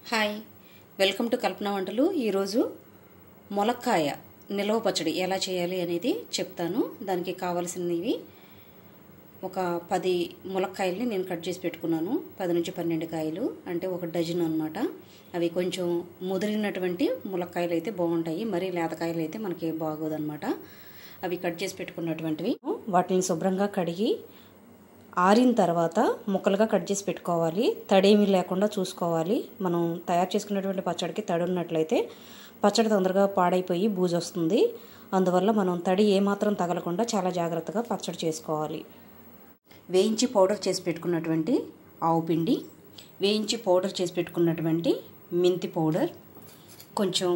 hi welcome to కల్పన వంటలు ఈరోజు ములక్కాయ నిల్వ పచ్చడి ఎలా చేయాలి అనేది చెప్తాను దానికి కావాల్సినవి ఒక పది ములక్కాయల్ని నేను కట్ చేసి పెట్టుకున్నాను పది నుంచి పన్నెండు కాయలు అంటే ఒక డజన్ అనమాట అవి కొంచెం ముదిరినటువంటి ములక్కాయలు అయితే బాగుంటాయి మరీ లేతకాయలు అయితే మనకి బాగోదన్నమాట అవి కట్ చేసి పెట్టుకున్నటువంటివి వాటిని శుభ్రంగా కడిగి ఆరిన తర్వాత ముక్కలుగా కట్ చేసి పెట్టుకోవాలి తడేమీ లేకుండా చూసుకోవాలి మనం తయారు చేసుకున్నటువంటి పచ్చడికి తడి ఉన్నట్లయితే పచ్చడి తొందరగా పాడైపోయి బూజు వస్తుంది అందువల్ల మనం తడి ఏమాత్రం తగలకుండా చాలా జాగ్రత్తగా పచ్చడి చేసుకోవాలి వేయించి పౌడర్ చేసి పెట్టుకున్నటువంటి ఆవు పిండి వేయించి పౌడర్ చేసి పెట్టుకున్నటువంటి మెంతి పౌడర్ కొంచెం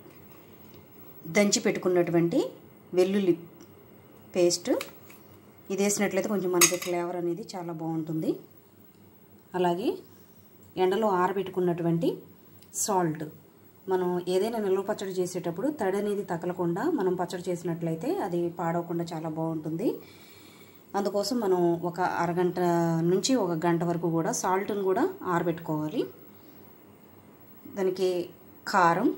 దంచి పెట్టుకున్నటువంటి వెల్లుల్లి పేస్ట్ ఇది వేసినట్లయితే కొంచెం మనకి ఫ్లేవర్ అనేది చాలా బాగుంటుంది అలాగే ఎండలో ఆరబెట్టుకున్నటువంటి సాల్ట్ మనం ఏదైనా నిల్వ పచ్చడి చేసేటప్పుడు తడి అనేది తగలకుండా మనం పచ్చడి చేసినట్లయితే అది పాడవకుండా చాలా బాగుంటుంది అందుకోసం మనం ఒక అరగంట నుంచి ఒక గంట వరకు కూడా సాల్ట్ని కూడా ఆరబెట్టుకోవాలి దానికి కారం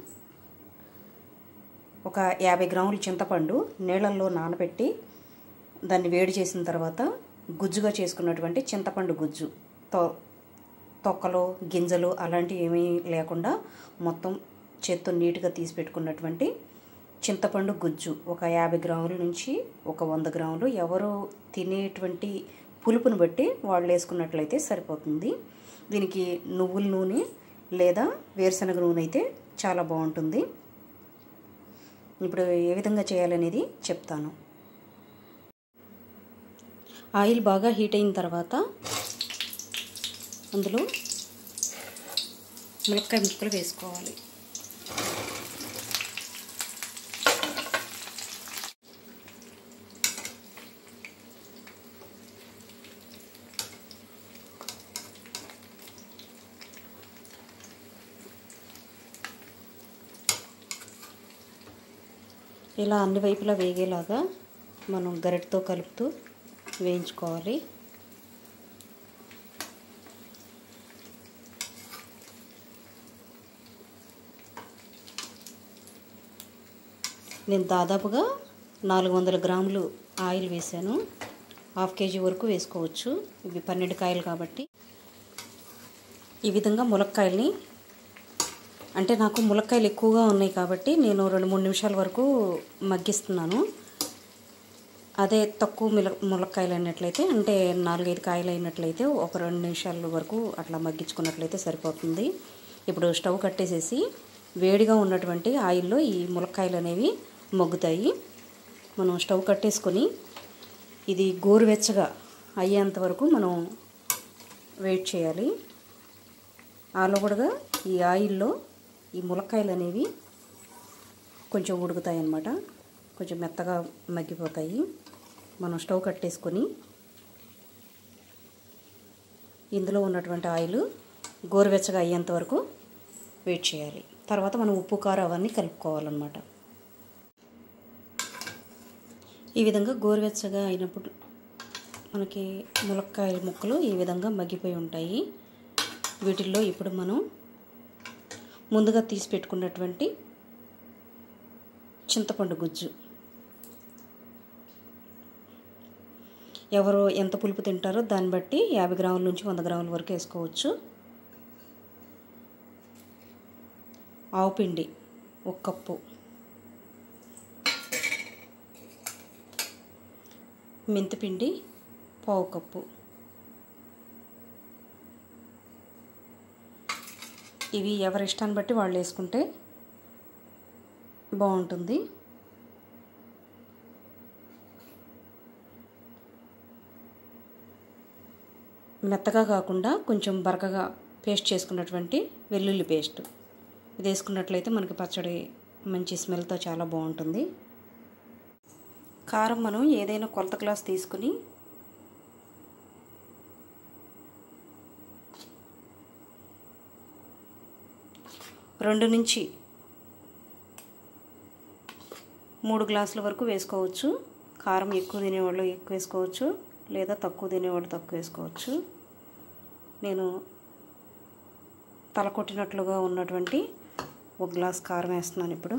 ఒక యాభై గ్రాముల చింతపండు నీళ్ళల్లో నానబెట్టి దాన్ని వేడి చేసిన తర్వాత గుజ్జుగా చేసుకున్నటువంటి చింతపండు గుజ్జు తో తొక్కలు గింజలు అలాంటివి ఏమీ లేకుండా మొత్తం చేత్తో నీట్గా తీసి పెట్టుకున్నటువంటి చింతపండు గుజ్జు ఒక యాభై గ్రాముల నుంచి ఒక వంద గ్రాములు ఎవరు తినేటువంటి పులుపుని బట్టి వాళ్ళు వేసుకున్నట్లయితే సరిపోతుంది దీనికి నువ్వుల నూనె లేదా వేరుశనగ నూనె అయితే చాలా బాగుంటుంది ఇప్పుడు ఏ విధంగా చేయాలనేది చెప్తాను ఆయిల్ బాగా హీట్ అయిన తర్వాత అందులో ములక్కాయ ముక్కలు వేసుకోవాలి ఇలా అన్ని వైపులా వేగేలాగా మనం గరిటతో కలుపుతూ వేయించుకోవాలి నేను దాదాపుగా నాలుగు వందల గ్రాములు ఆయిల్ వేసాను హాఫ్ కేజీ వరకు వేసుకోవచ్చు ఇవి పన్నెండు కాయలు కాబట్టి ఈ విధంగా ములక్కాయల్ని అంటే నాకు ములక్కాయలు ఎక్కువగా ఉన్నాయి కాబట్టి నేను రెండు మూడు నిమిషాల వరకు మగ్గిస్తున్నాను అదే తక్కువ మిల ములక్కాయలు అయినట్లయితే అంటే నాలుగైదు కాయలు అయినట్లయితే ఒక రెండు నిమిషాల వరకు అట్లా మగ్గించుకున్నట్లయితే సరిపోతుంది ఇప్పుడు స్టవ్ కట్టేసేసి వేడిగా ఉన్నటువంటి ఆయిల్లో ఈ ములక్కాయలు అనేవి మగ్గుతాయి మనం స్టవ్ కట్టేసుకొని ఇది గోరువెచ్చగా అయ్యేంత వరకు మనం వెయిట్ చేయాలి ఆలోగడగా ఈ ఆయిల్లో ఈ ములక్కాయలు అనేవి కొంచెం ఉడుకుతాయి అన్నమాట కొంచెం మెత్తగా మగ్గిపోతాయి మనం స్టవ్ కట్టేసుకొని ఇందులో ఉన్నటువంటి ఆయిల్ గోరువెచ్చగా అయ్యేంత వరకు వెయిట్ చేయాలి తర్వాత మనం ఉప్పు కారం అవన్నీ కలుపుకోవాలన్నమాట ఈ విధంగా గోరువెచ్చగా అయినప్పుడు మనకి ములక్కాయ ముక్కలు ఈ విధంగా మగ్గిపోయి ఉంటాయి వీటిల్లో ఇప్పుడు మనం ముందుగా తీసి పెట్టుకున్నటువంటి చింతపండు గుజ్జు ఎవరు ఎంత పులుపు తింటారో దాన్ని బట్టి యాభై గ్రాముల నుంచి వంద గ్రాముల వరకు వేసుకోవచ్చు ఆవు పిండి ఒక కప్పు మెంతిపిండి పావు కప్పు ఇవి ఎవరి ఇష్టాన్ని బట్టి వాళ్ళు వేసుకుంటే బాగుంటుంది మెత్తగా కాకుండా కొంచెం బరకగా పేస్ట్ చేసుకున్నటువంటి వెల్లుల్లి పేస్ట్ ఇది వేసుకున్నట్లయితే మనకి పచ్చడి మంచి స్మెల్తో చాలా బాగుంటుంది కారం మనం ఏదైనా కొలత గ్లాస్ తీసుకుని రెండు నుంచి మూడు గ్లాసుల వరకు వేసుకోవచ్చు కారం ఎక్కువ తినేవాళ్ళు ఎక్కువ వేసుకోవచ్చు లేదా తక్కువ తినేవాళ్ళు తక్కువ వేసుకోవచ్చు నేను తల కొట్టినట్లుగా ఉన్నటువంటి ఒక గ్లాస్ కారం వేస్తున్నాను ఇప్పుడు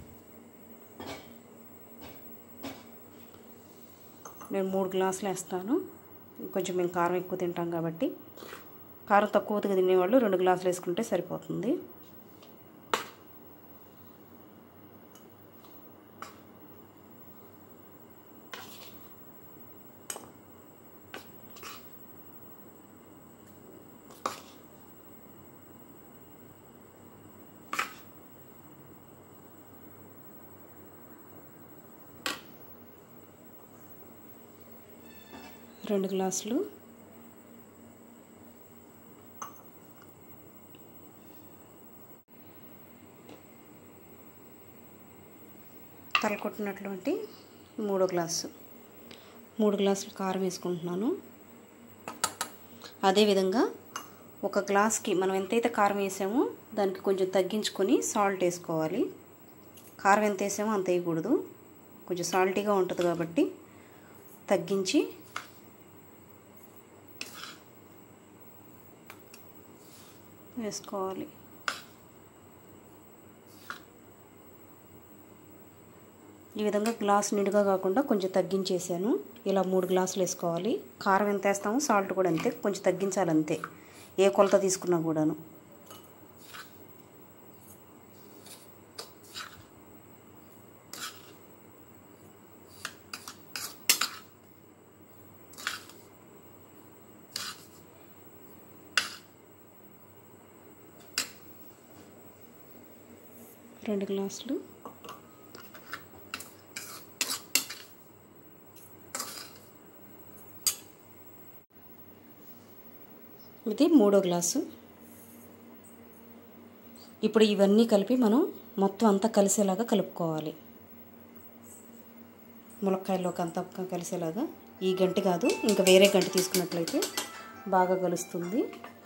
నేను మూడు గ్లాసులు వేస్తాను కొంచెం మేము కారం ఎక్కువ తింటాం కాబట్టి కారం తక్కువ తినేవాళ్ళు రెండు గ్లాసులు వేసుకుంటే సరిపోతుంది రెండు గ్లాసులు తలకొట్టినటువంటి మూడో గ్లాసు మూడు గ్లాసులు కారం వేసుకుంటున్నాను అదేవిధంగా ఒక గ్లాస్కి మనం ఎంతైతే కారం వేసామో దానికి కొంచెం తగ్గించుకొని సాల్ట్ వేసుకోవాలి కారం ఎంత వేసామో అంత వేయకూడదు కొంచెం సాల్టీగా ఉంటుంది కాబట్టి తగ్గించి వేసుకోవాలి ఈ విధంగా గ్లాస్ నిండుగా కాకుండా కొంచెం తగ్గించేసాను ఇలా మూడు గ్లాసులు వేసుకోవాలి కారం ఎంత వేస్తామో సాల్ట్ కూడా అంతే కొంచెం తగ్గించాలి అంతే ఏ కొలత తీసుకున్నా కూడాను రెండు గ్లాసులు ఇది మూడో గ్లాసు ఇప్పుడు ఇవన్నీ కలిపి మనం మొత్తం అంతా కలిసేలాగా కలుపుకోవాలి ములక్కాయలోకి అంతా కలిసేలాగా ఈ గంటి కాదు ఇంకా వేరే గంటి తీసుకున్నట్లయితే బాగా కలుస్తుంది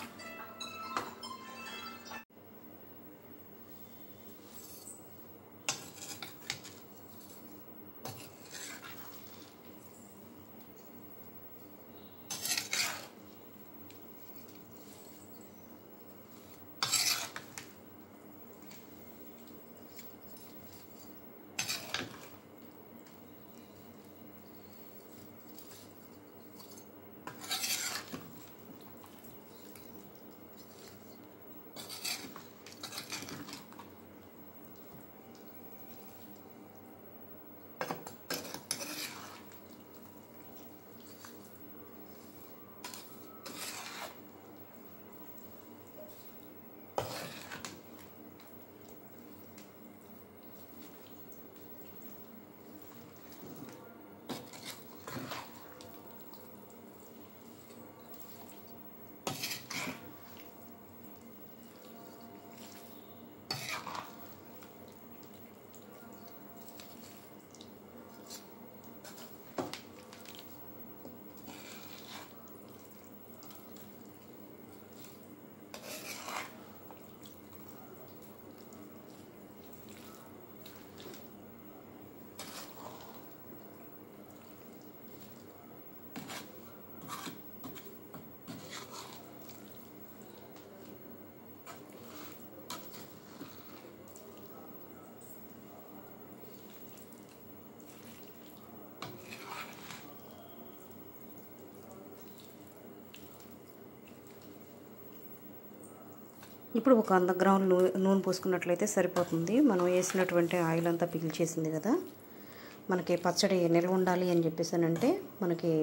ఇప్పుడు ఒక వంద గ్రాములు నూ- నూనె పోసుకున్నట్లయితే సరిపోతుంది మనం వేసినటువంటి ఆయిల్ అంతా పీల్చేసింది కదా మనకి పచ్చడి నిల్వ ఉండాలి అని చెప్పేసానంటే మనకి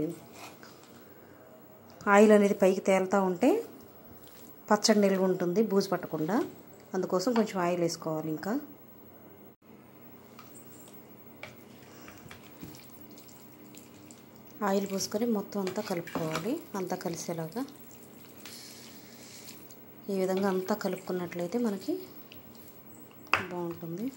ఆయిల్ అనేది పైకి తేలుతూ ఉంటే పచ్చడి నిల్వ ఉంటుంది బూజు పట్టకుండా అందుకోసం కొంచెం ఆయిల్ వేసుకోవాలి ఇంకా ఆయిల్ పోసుకొని మొత్తం అంతా కలుపుకోవాలి అంతా కలిసేలాగా ఈ విధంగా అంతా కలుపుకున్నట్లయితే మనకి బాగుంటుంది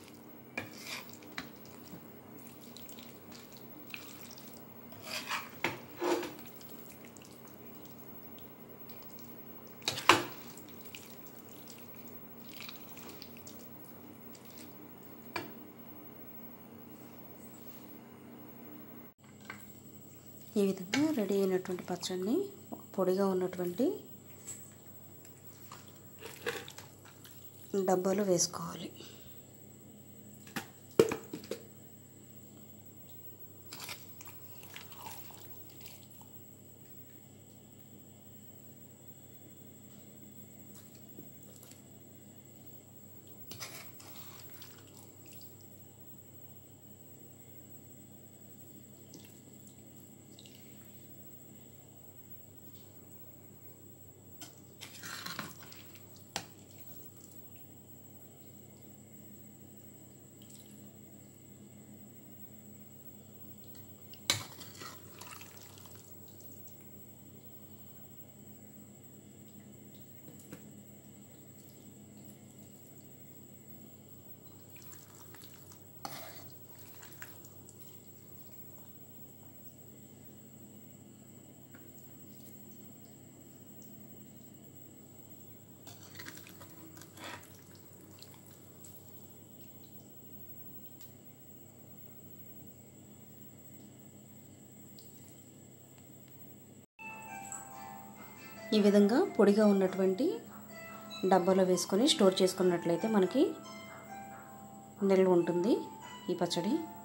ఈ విధంగా రెడీ అయినటువంటి పచ్చడిని పొడిగా ఉన్నటువంటి డబ్బాలో వేసుకోవాలి ఈ విధంగా పొడిగా ఉన్నటువంటి డబ్బాలో వేసుకొని స్టోర్ చేసుకున్నట్లయితే మనకి నిల్వ ఉంటుంది ఈ పచ్చడి